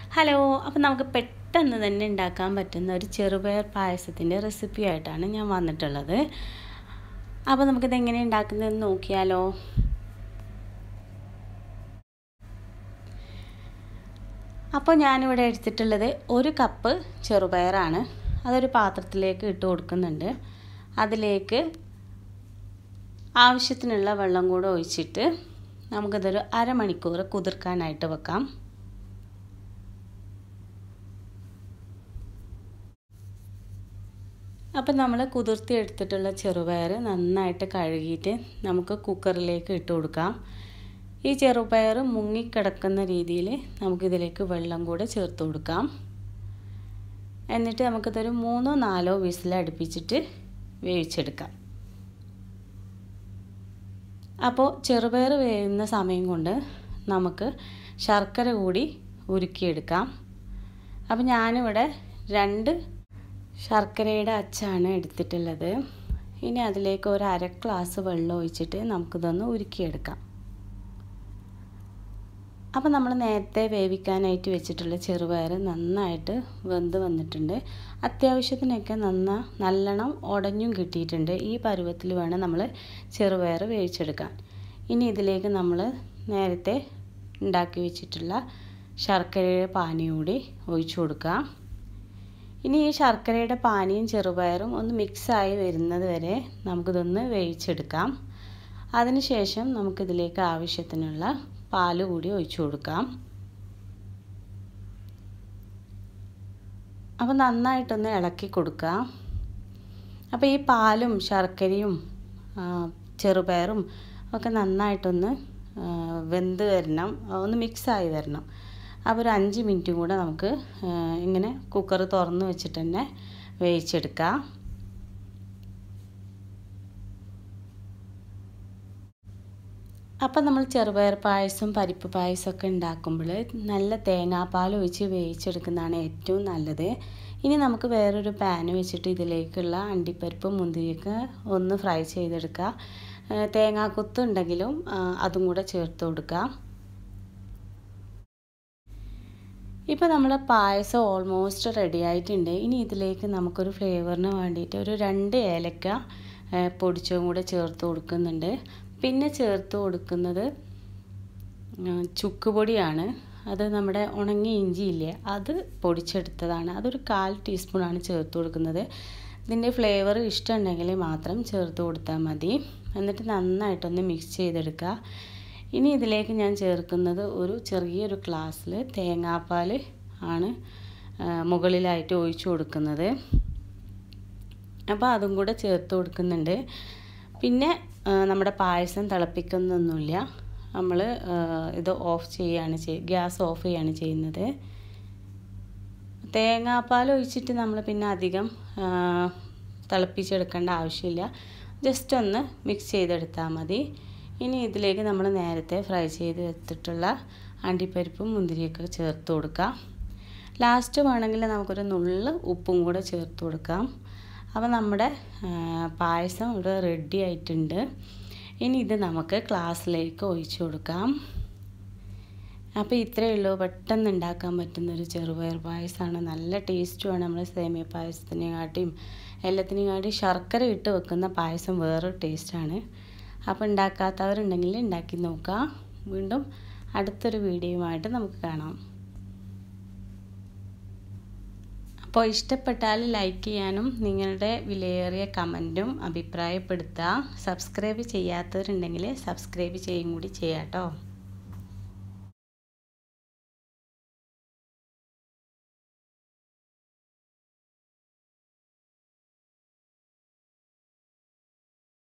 hello അപ്പോൾ നമുക്ക് പെട്ടെന്ന് തന്നെ ഉണ്ടാക്കാൻ പറ്റുന്ന ഒരു ചെറുപയർ പായസത്തിൻ്റെ റെസിപ്പി ആയിട്ടാണ് ഞാൻ വന്നിട്ടുള്ളത് അപ്പോൾ നമുക്കിത് എങ്ങനെ ഉണ്ടാക്കുന്നതെന്ന് നോക്കിയാലോ അപ്പോൾ ഞാനിവിടെ എടുത്തിട്ടുള്ളത് ഒരു കപ്പ് ചെറുപയറാണ് അതൊരു പാത്രത്തിലേക്ക് ഇട്ട് കൊടുക്കുന്നുണ്ട് അതിലേക്ക് ആവശ്യത്തിനുള്ള വെള്ളം കൂടെ ഒഴിച്ചിട്ട് നമുക്കിതൊരു അരമണിക്കൂർ കുതിർക്കാനായിട്ട് വെക്കാം അപ്പം നമ്മൾ കുതിർത്തി എടുത്തിട്ടുള്ള ചെറുപയർ നന്നായിട്ട് കഴുകിയിട്ട് നമുക്ക് കുക്കറിലേക്ക് ഇട്ട് കൊടുക്കാം ഈ ചെറുപയർ മുങ്ങിക്കിടക്കുന്ന രീതിയിൽ നമുക്കിതിലേക്ക് വെള്ളം കൂടെ ചേർത്ത് കൊടുക്കാം എന്നിട്ട് നമുക്കിതൊരു മൂന്നോ നാലോ വിസിൽ അടുപ്പിച്ചിട്ട് വേവിച്ചെടുക്കാം അപ്പോൾ ചെറുപയർ വേവുന്ന സമയം കൊണ്ട് നമുക്ക് ശർക്കര കൂടി ഉരുക്കിയെടുക്കാം അപ്പോൾ ഞാനിവിടെ രണ്ട് ശർക്കരയുടെ അച്ചാണ് എടുത്തിട്ടുള്ളത് ഇനി അതിലേക്ക് ഒരു അര ഗ്ലാസ് വെള്ളം ഒഴിച്ചിട്ട് നമുക്കിതൊന്ന് ഉരുക്കിയെടുക്കാം അപ്പോൾ നമ്മൾ നേരത്തെ വേവിക്കാനായിട്ട് വെച്ചിട്ടുള്ള ചെറുപയർ നന്നായിട്ട് വെന്ത് വന്നിട്ടുണ്ട് അത്യാവശ്യത്തിനൊക്കെ നന്ന നല്ലോണം ഉടഞ്ഞും കിട്ടിയിട്ടുണ്ട് ഈ പരുവത്തിൽ വേണം നമ്മൾ ചെറുപയർ വേവിച്ചെടുക്കാൻ ഇനി ഇതിലേക്ക് നമ്മൾ നേരത്തെ ഉണ്ടാക്കി വെച്ചിട്ടുള്ള ശർക്കരയുടെ പാനി കൂടി ഒഴിച്ചു കൊടുക്കാം ഇനി ഈ ശർക്കരയുടെ പാനിയും ചെറുപയറും ഒന്ന് മിക്സായി വരുന്നത് വരെ നമുക്കിതൊന്ന് വേവിച്ചെടുക്കാം അതിനുശേഷം നമുക്കിതിലേക്ക് ആവശ്യത്തിനുള്ള പാല് കൂടി ഒഴിച്ചു കൊടുക്കാം അപ്പോൾ നന്നായിട്ടൊന്ന് ഇളക്കി കൊടുക്കുക അപ്പോൾ ഈ പാലും ശർക്കരയും ചെറുപയറും ഒക്കെ നന്നായിട്ടൊന്ന് വെന്ത് വരണം ഒന്ന് മിക്സായി വരണം അപ്പോൾ ഒരു അഞ്ച് മിനിറ്റും കൂടെ നമുക്ക് ഇങ്ങനെ കുക്കർ തുറന്ന് വെച്ചിട്ട് തന്നെ വേവിച്ചെടുക്കാം അപ്പം നമ്മൾ ചെറുപയർ പായസം പരിപ്പ് പായസമൊക്കെ ഉണ്ടാക്കുമ്പോൾ നല്ല തേങ്ങാപ്പാൽ ഒഴിച്ച് വേവിച്ചെടുക്കുന്നതാണ് ഏറ്റവും നല്ലത് ഇനി നമുക്ക് വേറൊരു പാൻ വെച്ചിട്ട് ഇതിലേക്കുള്ള അണ്ടിപ്പരിപ്പും മുന്തിരിയൊക്കെ ഒന്ന് ഫ്രൈ ചെയ്തെടുക്കുക തേങ്ങാക്കൊത്ത് ഉണ്ടെങ്കിലും അതും കൂടെ ചേർത്ത് കൊടുക്കുക ഇപ്പോൾ നമ്മുടെ പായസം ഓൾമോസ്റ്റ് റെഡി ആയിട്ടുണ്ട് ഇനി ഇതിലേക്ക് നമുക്കൊരു ഫ്ലേവറിന് വേണ്ടിയിട്ട് ഒരു രണ്ട് ഏലക്ക പൊടിച്ചതും കൂടെ ചേർത്ത് കൊടുക്കുന്നുണ്ട് പിന്നെ ചേർത്ത് കൊടുക്കുന്നത് ചുക്ക് പൊടിയാണ് അത് നമ്മുടെ ഉണങ്ങിയ ഇഞ്ചി ഇല്ലേ അത് പൊടിച്ചെടുത്തതാണ് അതൊരു കാൽ ടീസ്പൂണാണ് ചേർത്ത് കൊടുക്കുന്നത് ഇതിൻ്റെ ഫ്ലേവർ ഇഷ്ടമുണ്ടെങ്കിൽ മാത്രം ചേർത്ത് കൊടുത്താൽ മതി എന്നിട്ട് നന്നായിട്ടൊന്ന് മിക്സ് ചെയ്തെടുക്കുക ഇനി ഇതിലേക്ക് ഞാൻ ചേർക്കുന്നത് ഒരു ചെറിയൊരു ഗ്ലാസ്സിൽ തേങ്ങാപ്പാൽ ആണ് മുകളിലായിട്ട് ഒഴിച്ചു കൊടുക്കുന്നത് അപ്പോൾ അതും കൂടെ ചേർത്ത് കൊടുക്കുന്നുണ്ട് പിന്നെ നമ്മുടെ പായസം തിളപ്പിക്കുന്നൊന്നുമില്ല നമ്മൾ ഇത് ഓഫ് ചെയ്യുകയാണ് ചെയ്യുക ഗ്യാസ് ഓഫ് ചെയ്യുകയാണ് ചെയ്യുന്നത് തേങ്ങാപ്പാൽ ഒഴിച്ചിട്ട് നമ്മൾ പിന്നെ അധികം തിളപ്പിച്ചെടുക്കേണ്ട ആവശ്യമില്ല ജസ്റ്റ് ഒന്ന് മിക്സ് ചെയ്തെടുത്താൽ മതി ഇനി ഇതിലേക്ക് നമ്മൾ നേരത്തെ ഫ്രൈ ചെയ്ത് വെച്ചിട്ടുള്ള അണ്ടിപ്പരിപ്പും മുന്തിരിയൊക്കെ ചേർത്ത് കൊടുക്കാം ലാസ്റ്റ് വേണമെങ്കിൽ നമുക്കൊരു നുള്ള് ഉപ്പും കൂടെ ചേർത്ത് കൊടുക്കാം അപ്പോൾ നമ്മുടെ പായസം ഇവിടെ റെഡി ആയിട്ടുണ്ട് ഇനി ഇത് നമുക്ക് ഗ്ലാസ്സിലേക്ക് ഒഴിച്ചു കൊടുക്കാം അപ്പോൾ ഇത്രയേ ഉള്ളൂ പെട്ടെന്ന് ഉണ്ടാക്കാൻ പറ്റുന്നൊരു ചെറുപയർ പായസമാണ് നല്ല ടേസ്റ്റുമാണ് നമ്മൾ സേമിയ പായസത്തിനെക്കാട്ടിയും എല്ലാത്തിനെക്കാട്ടിയും ശർക്കര ഇട്ട് വെക്കുന്ന പായസം വേറൊരു ടേസ്റ്റാണ് അപ്പോൾ ഉണ്ടാക്കാത്തവരുണ്ടെങ്കിൽ ഉണ്ടാക്കി നോക്കാം വീണ്ടും അടുത്തൊരു വീഡിയോയുമായിട്ട് നമുക്ക് കാണാം അപ്പോൾ ഇഷ്ടപ്പെട്ടാൽ ലൈക്ക് ചെയ്യാനും നിങ്ങളുടെ വിലയേറിയ കമൻറ്റും അഭിപ്രായപ്പെടുത്തുക സബ്സ്ക്രൈബ് ചെയ്യാത്തവരുണ്ടെങ്കിൽ സബ്സ്ക്രൈബ് ചെയ്യും കൂടി ചെയ്യാം കേട്ടോ